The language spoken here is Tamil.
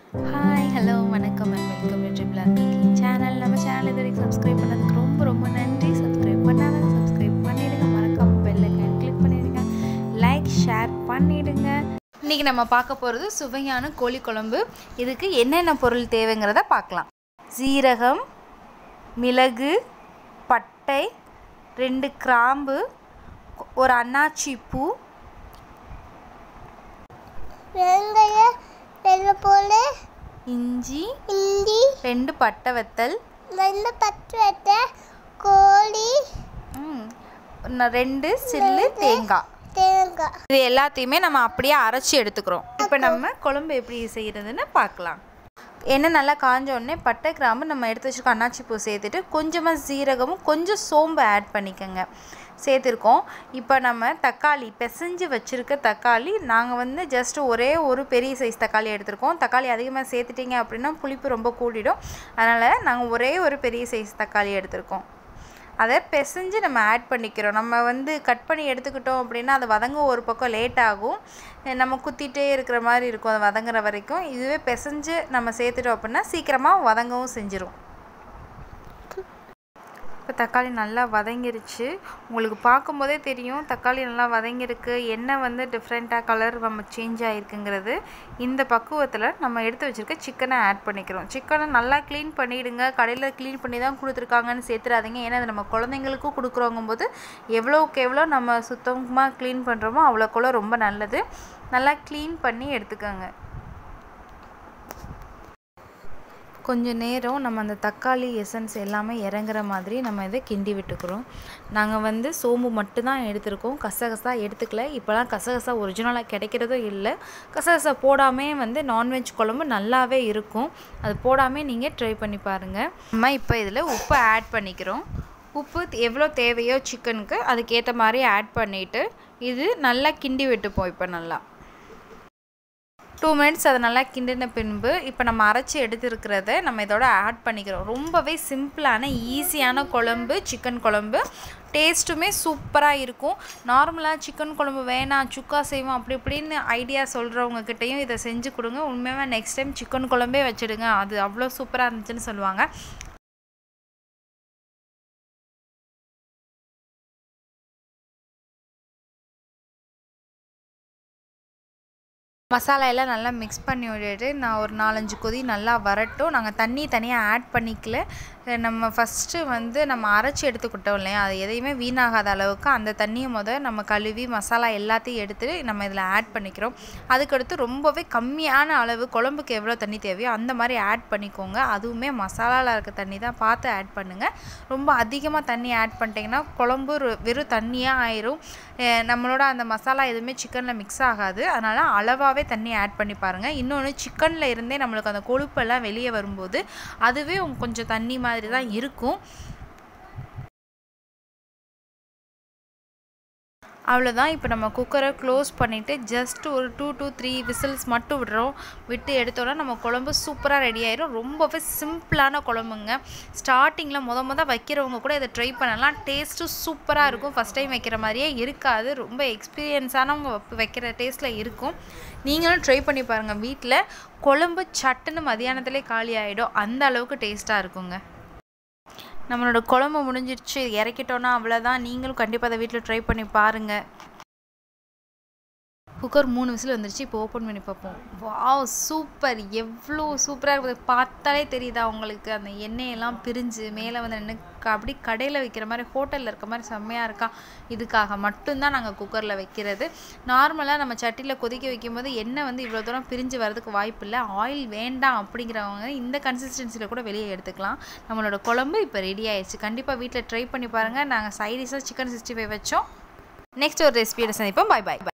ஹாய் ஹலோ வணக்கம் and welcome to triple cooking channel நம்ம சேனல் இது வரைக்கும் சப்ஸ்கிரைப் பண்ணதுக்கு ரொம்ப ரொம்ப நன்றி சப்ஸ்கிரைப் பண்ணாதவங்க சப்ஸ்கிரைப் பண்ணிடுங்க மறக்காம பெல் ஐக்கான் கிளிக் பண்ணிடுங்க லைக் ஷேர் பண்ணிடுங்க இன்றைக்கி நம்ம பார்க்க போகிறது சுவையான கோழி குழம்பு இதுக்கு என்னென்ன பொருள் தேவைங்கிறத பார்க்கலாம் சீரகம் மிளகு பட்டை ரெண்டு கிராம்பு ஒரு அன்னாச்சி பூ வெங்காய வெள்ளப்பூண்டு இஞ்சி இஞ்சி ரெண்டு பட்டை வத்தல் ரெண்டு பத்து வெட்ட கோழி ம், ந- ரெண்டு சில்லு தேங்காய் தேங்காய் இது எல்லாத்தையுமே நம்ம அப்படியே அரைச்சி எடுத்துக்கிறோம் இப்போ நம்ம குழம்பு எப்படி செய்கிறதுன்னு பார்க்கலாம் எண்ணெய் நல்லா காஞ்ச உடனே பட்டை கிராம்பு நம்ம எடுத்து வச்சுருக்க அன்னாச்சி பூ சேர்த்துட்டு கொஞ்சமாக சீரகமும் கொஞ்சம் சோம்பு ஆட் பண்ணிக்கோங்க சேர்த்துருக்கோம் இப்போ நம்ம தக்காளி பிசைஞ்சு வச்சுருக்க தக்காளி நாங்கள் வந்து ஜஸ்ட் ஒரே ஒரு பெரிய சைஸ் தக்காளி எடுத்திருக்கோம் தக்காளி அதிகமாக சேர்த்துட்டிங்க அப்படின்னா புளிப்பு ரொம்ப கூடிடும் அதனால் நாங்கள் ஒரே ஒரு பெரிய சைஸ் தக்காளி எடுத்திருக்கோம் அதை பிசைஞ்சு நம்ம ஆட் பண்ணிக்கிறோம் நம்ம வந்து கட் பண்ணி எடுத்துக்கிட்டோம் அப்படின்னா அது வதங்க ஒரு பக்கம் லேட் ஆகும் அஹ் நம்ம குத்திட்டே இருக்கிற மாதிரி இருக்கும் அது வதங்குற வரைக்கும் இதுவே பிசைஞ்சு நம்ம சேர்த்துட்டோம் அப்படின்னா சீக்கிரமாக வதங்கவும் செஞ்சிரும் இப்போ தக்காளி நல்லா வதங்கிருச்சு உங்களுக்கு பார்க்கும்போதே தெரியும் தக்காளி நல்லா வதங்கியிருக்கு எண்ணெய் வந்து டிஃப்ரெண்ட்டாக கலர் நம்ம சேஞ்ச் ஆகிருக்குங்கிறது இந்த பக்குவத்தில் நம்ம எடுத்து வச்சுருக்க சிக்கனை ஆட் பண்ணிக்கிறோம் சிக்கனை நல்லா க்ளீன் பண்ணிவிடுங்க கடையில் க்ளீன் பண்ணி தான் கொடுத்துருக்காங்கன்னு சேர்த்துறாதீங்க ஏன்னா அது நம்ம குழந்தைங்களுக்கும் கொடுக்குறோங்கும் போது எவ்வளோக்கு எவ்வளோ நம்ம சுத்தமாக க்ளீன் பண்ணுறோமோ அவ்வளோக்குள்ள ரொம்ப நல்லது நல்லா க்ளீன் பண்ணி எடுத்துக்கோங்க கொஞ்ச நேரம் நம்ம அந்த தக்காளி எசன்ஸ் எல்லாமே இறங்குற மாதிரி நம்ம இதை கிண்டி விட்டுக்கிறோம் நாங்கள் வந்து சோம்பு மட்டும்தான் எடுத்திருக்கோம் கசகசா எடுத்துக்கல இப்போலாம் கசகசா ஒரிஜினலாக கிடைக்கிறதும் இல்லை கசகசா போடாமே வந்து நான்வெஜ் குழம்பு நல்லாவே இருக்கும் அது போடாமே நீங்கள் ட்ரை பண்ணி பாருங்கள் நம்ம இப்போ இதில் உப்பு ஆட் பண்ணிக்கிறோம் உப்பு எவ்வளோ தேவையோ சிக்கனுக்கு அதுக்கேற்ற மாதிரி ஆட் பண்ணிவிட்டு இது நல்லா கிண்டி விட்டுப்போம் இப்போ நல்லா டூ மினிட்ஸ் அதை நல்லா கிண்டின பின்பு இப்போ நம்ம அரைச்சி எடுத்துருக்கிறத நம்ம இதோட ஆட் பண்ணிக்கிறோம் ரொம்பவே சிம்பிளான ஈஸியான குழம்பு சிக்கன் குழம்பு டேஸ்ட்டுமே சூப்பராக இருக்கும் நார்மலாக சிக்கன் குழம்பு வேணாம் சுக்கா செய்வோம் அப்படி இப்படின்னு ஐடியா சொல்கிறவங்க கிட்டேயும் இதை செஞ்சு கொடுங்க உண்மையாக நெக்ஸ்ட் டைம் சிக்கன் குழம்பே வச்சுடுங்க அது அவ்வளோ சூப்பராக இருந்துச்சுன்னு சொல்லுவாங்க மசாலா எல்லாம் நல்லா மிக்ஸ் பண்ணி விட்டுட்டு நான் ஒரு நாலஞ்சு கொதி நல்லா வரட்டும் நாங்கள் தண்ணி தனியாக ஆட் பண்ணிக்கல அஹ் நம்ம ஃபஸ்ட்டு வந்து நம்ம அரைச்சி எடுத்துக்கிட்டோம் இல்லையா அது எதையுமே வீணாகாத அளவுக்கு அந்த தண்ணியை முத நம்ம கழுவி மசாலா எல்லாத்தையும் எடுத்து நம்ம இதில் ஆட் பண்ணிக்கிறோம் அதுக்கடுத்து ரொம்பவே கம்மியான அளவு குழம்புக்கு எவ்வளோ தண்ணி தேவையோ அந்த மாதிரி ஆட் பண்ணிக்கோங்க அதுவுமே மசாலாவில் இருக்க தண்ணி தான் பார்த்து ஆட் பண்ணுங்கள் ரொம்ப அதிகமாக தண்ணி ஆட் பண்ணிட்டீங்கன்னா குழம்பு ஒரு- வெறும் தண்ணியாக ஆயிரும் அஹ் நம்மளோட அந்த மசாலா எதுவுமே சிக்கனில் மிக்ஸ் ஆகாது அதனால் அளவாகவே தண்ணி ஆட் பண்ணி பாருங்கள் இன்னொன்று சிக்கனில் இருந்தே நம்மளுக்கு அந்த கொழுப்பெல்லாம் வெளியே வரும்போது அதுவே உங்க- கொஞ்சம் தண்ணி மாதிரி தான் இருக்கும் அவ்வளோதான் இப்போ நம்ம குக்கரை க்ளோஸ் பண்ணிவிட்டு ஜஸ்ட் ஒரு டூ to த்ரீ விசில்ஸ் மட்டும் விடுறோம் விட்டு எடுத்தோன்னா நம்ம குழம்பு சூப்பராக ரெடி ஆயிரும் ரொம்பவே சிம்பிளான குழம்புங்க ஸ்டார்டிங்கில் முத முத வைக்கிறவங்க கூட இதை ட்ரை பண்ணலாம் டேஸ்ட்டும் சூப்பராக இருக்கும் ஃபஸ்ட் டைம் வைக்கிற மாதிரியே இருக்காது ரொம்ப எக்ஸ்பீரியன்ஸானவங்க வைப்ப- வைக்கிற டேஸ்ட்டில் இருக்கும் நீங்களும் ட்ரை பண்ணி பாருங்கள் வீட்டில் குழம்பு சட்டுன்னு மதியானத்துலேயே காலி ஆகிடும் அந்த அளவுக்கு டேஸ்ட்டாக இருக்குங்க நம்மளோட குழம்பு முடிஞ்சிருச்சு இறக்கிட்டோன்னா அவ்வளோதான் நீங்களும் கண்டிப்பாக அதை வீட்டில் ட்ரை பண்ணி பாருங்கள் குக்கர் மூணு விசில் வந்துருச்சு இப்போ ஓப்பன் பண்ணி பார்ப்போம் வாவ் சூப்பர் எவ்வளோ சூப்பராக இருக்குது பார்த்தாலே தெரியுதா உங்களுக்கு அந்த எண்ணெயெல்லாம் பிரிஞ்சு மேலே வந்து நின்று அப்படி கடையில் வைக்கிற மாதிரி ஹோட்டலில் இருக்க மாதிரி செம்மையாக இருக்கா இதுக்காக மட்டும்தான் நாங்கள் குக்கரில் வைக்கிறது நார்மலாக நம்ம சட்டியில் கொதிக்க வைக்கும்போது எண்ணெய் வந்து இவ்வளோ தூரம் பிரிஞ்சு வரதுக்கு வாய்ப்பு இல்லை ஆயில் வேண்டாம் அப்படிங்கிறவங்க இந்த கன்சிஸ்டன்சியில் கூட வெளியே எடுத்துக்கலாம் நம்மளோட குழம்பு இப்போ ரெடி ஆயிடுச்சு கண்டிப்பாக வீட்டில் ட்ரை பண்ணி பாருங்கள் நாங்கள் சைடிஷாக சிக்கன் சிக்ஸ்டி ஃபைவ் வச்சோம் நெக்ஸ்ட் ஒரு ரெசிபியோட சந்திப்போம் பை பை பை